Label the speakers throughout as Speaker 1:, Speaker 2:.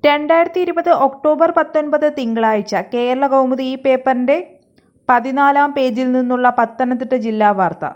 Speaker 1: രണ്ടായിരത്തി ഇരുപത് ഒക്ടോബർ പത്തൊൻപത് തിങ്കളാഴ്ച കേരള കൗമുദി ഈ പേപ്പറിന്റെ പതിനാലാം പേജിൽ നിന്നുള്ള പത്തനംതിട്ട ജില്ലാ വാർത്ത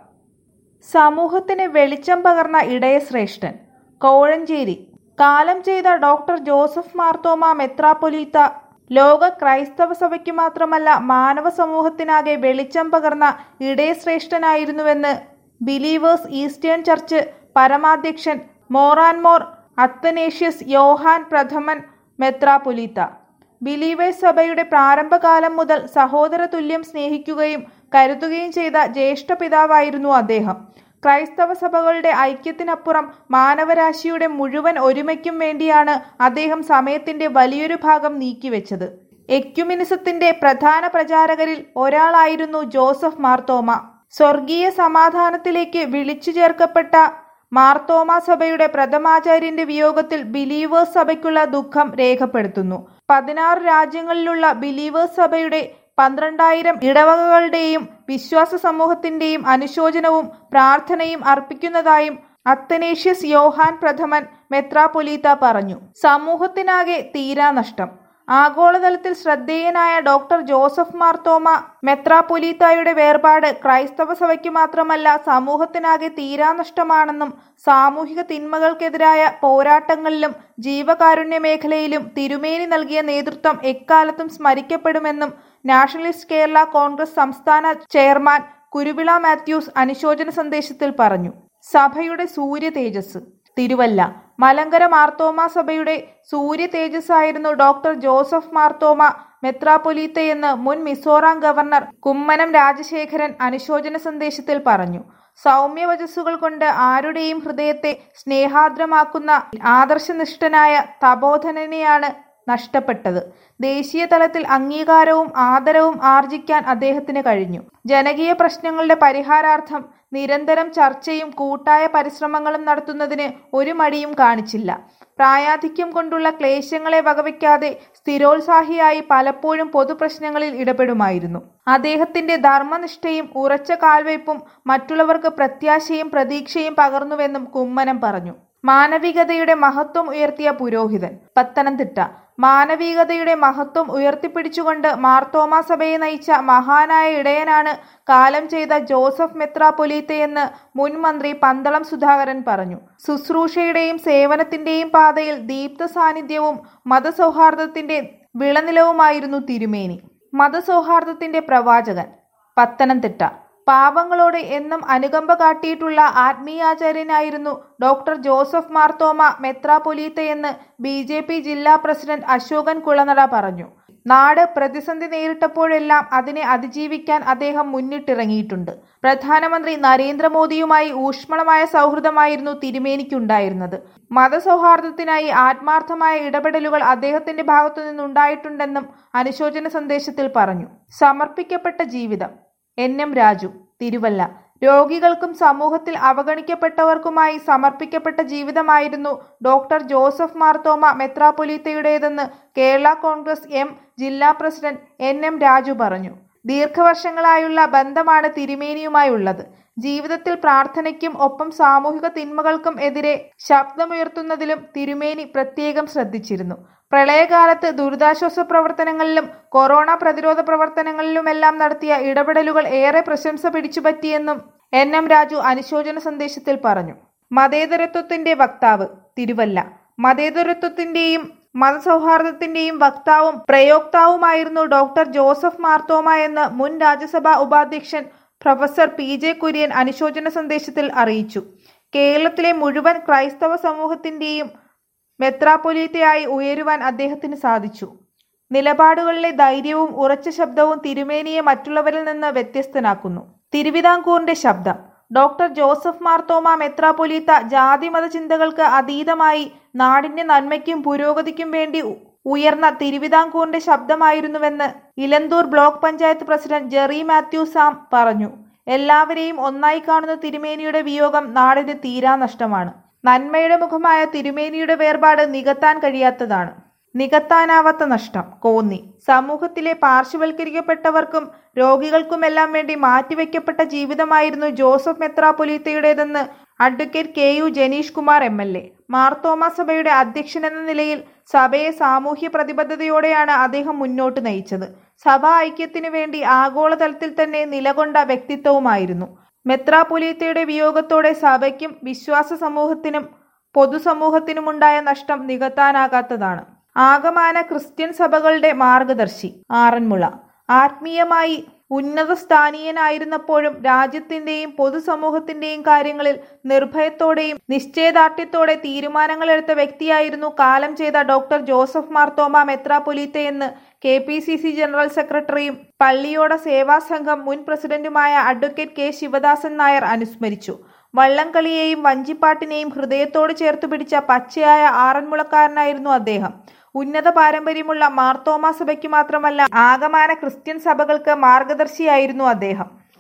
Speaker 1: സമൂഹത്തിന് വെളിച്ചം പകർന്ന ഇടയശ്രേഷ്ഠൻ കോഴഞ്ചേരി കാലം ചെയ്ത ഡോക്ടർ ജോസഫ് മാർത്തോമ മെത്രാപ്പൊലീത്ത ലോക ക്രൈസ്തവ സഭയ്ക്ക് മാത്രമല്ല മാനവ സമൂഹത്തിനാകെ വെളിച്ചം പകർന്ന ഇടയശ്രേഷ്ഠനായിരുന്നുവെന്ന് ബിലീവേഴ്സ് ഈസ്റ്റേൺ ചർച്ച് പരമാധ്യക്ഷൻ മോറാൻമോർ അത്തനേഷ്യസ് യോഹാൻ പ്രഥമൻ മെത്രാപ്പൊലീത്ത ബിലീവേഴ്സ് സഭയുടെ പ്രാരംഭകാലം മുതൽ സഹോദര തുല്യം സ്നേഹിക്കുകയും കരുതുകയും ചെയ്ത ജ്യേഷ്ഠ പിതാവായിരുന്നു അദ്ദേഹം ക്രൈസ്തവ സഭകളുടെ ഐക്യത്തിനപ്പുറം മാനവരാശിയുടെ മുഴുവൻ ഒരുമയ്ക്കും വേണ്ടിയാണ് അദ്ദേഹം സമയത്തിന്റെ വലിയൊരു ഭാഗം നീക്കിവെച്ചത് എക്യുമിനിസത്തിന്റെ പ്രധാന പ്രചാരകരിൽ ഒരാളായിരുന്നു ജോസഫ് മാർത്തോമ സ്വർഗീയ സമാധാനത്തിലേക്ക് വിളിച്ചു ചേർക്കപ്പെട്ട മാർത്തോമ സഭയുടെ പ്രഥമാചാര്യന്റെ വിയോഗത്തിൽ ബിലീവേഴ്സ് സഭയ്ക്കുള്ള ദുഃഖം രേഖപ്പെടുത്തുന്നു പതിനാറ് രാജ്യങ്ങളിലുള്ള ബിലീവേഴ്സ് സഭയുടെ പന്ത്രണ്ടായിരം ഇടവകകളുടെയും വിശ്വാസ സമൂഹത്തിന്റെയും അനുശോചനവും പ്രാർത്ഥനയും അർപ്പിക്കുന്നതായും അത്തനേഷ്യസ് യോഹാൻ പ്രഥമൻ മെത്രാപൊലീത്ത പറഞ്ഞു സമൂഹത്തിനാകെ തീരാനഷ്ടം ആഗോളതലത്തിൽ ശ്രദ്ധേയനായ ഡോക്ടർ ജോസഫ് മാർത്തോമ മെത്രാപൊലീത്തായുടെ വേർപാട് ക്രൈസ്തവ സഭയ്ക്ക് മാത്രമല്ല സമൂഹത്തിനാകെ തീരാനഷ്ടമാണെന്നും സാമൂഹിക തിന്മകൾക്കെതിരായ പോരാട്ടങ്ങളിലും ജീവകാരുണ്യ മേഖലയിലും തിരുമേനി നൽകിയ നേതൃത്വം എക്കാലത്തും സ്മരിക്കപ്പെടുമെന്നും നാഷണലിസ്റ്റ് കേരള കോൺഗ്രസ് സംസ്ഥാന ചെയർമാൻ കുരുവിള മാത്യൂസ് അനുശോചന സന്ദേശത്തിൽ പറഞ്ഞു സഭയുടെ സൂര്യ തേജസ് തിരുവല്ല മലങ്കര മാർത്തോമ സഭയുടെ സൂര്യ തേജസ്സായിരുന്നു ഡോക്ടർ ജോസഫ് മാർത്തോമ മെത്രാപൊലീത്തയെന്ന് മുൻ മിസോറാം ഗവർണർ കുമ്മനം രാജശേഖരൻ അനുശോചന സന്ദേശത്തിൽ പറഞ്ഞു സൗമ്യവചസ്സുകൾ കൊണ്ട് ആരുടെയും ഹൃദയത്തെ സ്നേഹാദ്രമാക്കുന്ന ആദർശനിഷ്ഠനായ തപോധനനെയാണ് നഷ്ടപ്പെട്ടത് ദേശീയ തലത്തിൽ അംഗീകാരവും ആദരവും ആർജിക്കാൻ അദ്ദേഹത്തിന് കഴിഞ്ഞു ജനകീയ പ്രശ്നങ്ങളുടെ പരിഹാരാർത്ഥം നിരന്തരം ചർച്ചയും കൂട്ടായ പരിശ്രമങ്ങളും നടത്തുന്നതിന് ഒരു മടിയും കാണിച്ചില്ല പ്രായാധിക്യം കൊണ്ടുള്ള ക്ലേശങ്ങളെ വകവയ്ക്കാതെ സ്ഥിരോത്സാഹിയായി പലപ്പോഴും പൊതുപ്രശ്നങ്ങളിൽ ഇടപെടുമായിരുന്നു അദ്ദേഹത്തിന്റെ ധർമ്മനിഷ്ഠയും ഉറച്ച കാൽവയ്പും മറ്റുള്ളവർക്ക് പ്രത്യാശയും പ്രതീക്ഷയും പകർന്നുവെന്നും കുമ്മനം പറഞ്ഞു മാനവികതയുടെ മഹത്വം ഉയർത്തിയ പുരോഹിതൻ പത്തനംതിട്ട മാനവികതയുടെ മഹത്വം ഉയർത്തിപ്പിടിച്ചുകൊണ്ട് മാർത്തോമ സഭയെ നയിച്ച മഹാനായ ഇടയനാണ് കാലം ചെയ്ത ജോസഫ് മെത്രാപൊലീത്തയെന്ന് മുൻ മന്ത്രി പന്തളം സുധാകരൻ പറഞ്ഞു ശുശ്രൂഷയുടെയും സേവനത്തിന്റെയും പാതയിൽ ദീപ്ത സാന്നിധ്യവും മതസൗഹാർദ്ദത്തിന്റെ വിളനിലവുമായിരുന്നു തിരുമേനി മതസൗഹാർദ്ദത്തിന്റെ പ്രവാചകൻ പത്തനംതിട്ട പാവങ്ങളോട് എന്നും അനുകമ്പ കാട്ടിയിട്ടുള്ള ആത്മീയാചാര്യനായിരുന്നു ഡോക്ടർ ജോസഫ് മാർത്തോമ മെത്രാപൊലീത്തയെന്ന് ബി ജെ പി ജില്ലാ പ്രസിഡന്റ് അശോകൻ കുളനട പറഞ്ഞു നാട് പ്രതിസന്ധി നേരിട്ടപ്പോഴെല്ലാം അതിനെ അതിജീവിക്കാൻ അദ്ദേഹം മുന്നിട്ടിറങ്ങിയിട്ടുണ്ട് പ്രധാനമന്ത്രി നരേന്ദ്രമോദിയുമായി ഊഷ്മളമായ സൗഹൃദമായിരുന്നു തിരുമേനിക്കുണ്ടായിരുന്നത് മതസൗഹാർദ്ദത്തിനായി ആത്മാർത്ഥമായ ഇടപെടലുകൾ അദ്ദേഹത്തിന്റെ ഭാഗത്തു നിന്നുണ്ടായിട്ടുണ്ടെന്നും അനുശോചന സന്ദേശത്തിൽ പറഞ്ഞു സമർപ്പിക്കപ്പെട്ട ജീവിതം എൻ എം രാജു തിരുവല്ല രോഗികൾക്കും സമൂഹത്തിൽ അവഗണിക്കപ്പെട്ടവർക്കുമായി സമർപ്പിക്കപ്പെട്ട ജീവിതമായിരുന്നു ഡോക്ടർ ജോസഫ് മാർത്തോമ മെത്രാപൊലീത്തയുടേതെന്ന് കേരള കോൺഗ്രസ് എം ജില്ലാ പ്രസിഡന്റ് എൻ എം രാജു പറഞ്ഞു ദീർഘവർഷങ്ങളായുള്ള ബന്ധമാണ് തിരുമേനിയുമായുള്ളത് ജീവിതത്തിൽ പ്രാർത്ഥനയ്ക്കും ഒപ്പം സാമൂഹിക തിന്മകൾക്കും എതിരെ ശബ്ദമുയർത്തുന്നതിലും തിരുമേനി പ്രത്യേകം ശ്രദ്ധിച്ചിരുന്നു പ്രളയകാലത്ത് ദുരിതാശ്വാസ പ്രവർത്തനങ്ങളിലും കൊറോണ പ്രതിരോധ പ്രവർത്തനങ്ങളിലുമെല്ലാം നടത്തിയ ഇടപെടലുകൾ ഏറെ പ്രശംസ പിടിച്ചുപറ്റിയെന്നും എൻ എം രാജു അനുശോചന സന്ദേശത്തിൽ പറഞ്ഞു മതേതരത്വത്തിന്റെ വക്താവ് തിരുവല്ല മതേതരത്വത്തിന്റെയും മതസൗഹാർദ്ദത്തിന്റെയും വക്താവും പ്രയോക്താവുമായിരുന്നു ഡോക്ടർ ജോസഫ് മാർത്തോമ എന്ന് മുൻ രാജ്യസഭാ ഉപാധ്യക്ഷൻ പ്രൊഫസർ പി ജെ കുര്യൻ അനുശോചന സന്ദേശത്തിൽ അറിയിച്ചു കേരളത്തിലെ മുഴുവൻ ക്രൈസ്തവ സമൂഹത്തിന്റെയും മെത്രാപൊലീത്തയായി ഉയരുവാൻ അദ്ദേഹത്തിന് സാധിച്ചു നിലപാടുകളിലെ ധൈര്യവും ഉറച്ച ശബ്ദവും തിരുമേനിയെ മറ്റുള്ളവരിൽ നിന്ന് വ്യത്യസ്തനാക്കുന്നു തിരുവിതാംകൂറിന്റെ ശബ്ദം ഡോക്ടർ ജോസഫ് മാർത്തോമ മെത്രാപൊലീത്ത ജാതിമത ചിന്തകൾക്ക് അതീതമായി നാടിന്റെ നന്മയ്ക്കും പുരോഗതിക്കും വേണ്ടി ഉയർന്ന തിരുവിതാംകൂറിന്റെ ശബ്ദമായിരുന്നുവെന്ന് Elanthoor block panchayat president Jerry Mathew Sam പറഞ്ഞു എല്ലാവരെയും ഒന്നായി കാണുന്ന തിരുമേനിയുടെ വിയോഗം നാടിന് തീരാനഷ്ടമാണ് നന്മയുടെ മുഖമായ തിരുമേനിയുടെ വേർപാട് നികത്താൻ കഴിയാത്തതാണ് നികത്താനാവാത്ത നഷ്ടം കോന്നി സമൂഹത്തിലെ പാർശ്വവൽക്കരിക്കപ്പെട്ടവർക്കും രോഗികൾക്കുമെല്ലാം വേണ്ടി മാറ്റിവെക്കപ്പെട്ട ജീവിതമായിരുന്നു ജോസഫ് മെത്രാപൊലീത്തയുടേതെന്ന് advocate K U Janeesh Kumar M L A Marthoma സഭയുടെ അധ്യക്ഷനെന്ന നിലയിൽ സഭയെ സാമൂഹ്യ പ്രതിബദ്ധതയോടെയാണ് അദ്ദേഹം മുന്നോട്ട് നയിച്ചത് സഭാ ഐക്യത്തിനു വേണ്ടി ആഗോളതലത്തിൽ തന്നെ നിലകൊണ്ട വ്യക്തിത്വവുമായിരുന്നു മെത്രാപൊലീത്തയുടെ വിയോഗത്തോടെ സഭയ്ക്കും വിശ്വാസ സമൂഹത്തിനും പൊതുസമൂഹത്തിനുമുണ്ടായ നഷ്ടം നികത്താനാകാത്തതാണ് ആകമാന ക്രിസ്ത്യൻ സഭകളുടെ മാർഗദർശി ആറന്മുള ആത്മീയമായി ഉന്നത സ്ഥാനീയനായിരുന്നപ്പോഴും രാജ്യത്തിന്റെയും പൊതുസമൂഹത്തിന്റെയും കാര്യങ്ങളിൽ നിർഭയത്തോടെയും നിശ്ചയദാർഢ്യത്തോടെ തീരുമാനങ്ങളെടുത്ത വ്യക്തിയായിരുന്നു കാലം ചെയ്ത ഡോക്ടർ ജോസഫ് മാർത്തോമ മെത്രാപൊലീത്തയെന്ന് K P C C general സെക്രട്ടറിയും പള്ളിയോട സേവാ സംഘം മുൻ പ്രസിഡന്റുമായ അഡ്വക്കേറ്റ് കെ ശിവദാസൻ നായർ അനുസ്മരിച്ചു വള്ളംകളിയെയും വഞ്ചിപ്പാട്ടിനെയും ഹൃദയത്തോട് ചേർത്ത് പിടിച്ച പച്ചയായ ആറന്മുളക്കാരനായിരുന്നു അദ്ദേഹം ഉന്നത പാരമ്പര്യമുള്ള മാർത്തോമാ സഭയ്ക്ക് മാത്രമല്ല ആകമാന ക്രിസ്ത്യൻ സഭകൾക്ക് മാർഗദർശിയായിരുന്നു അദ്ദേഹം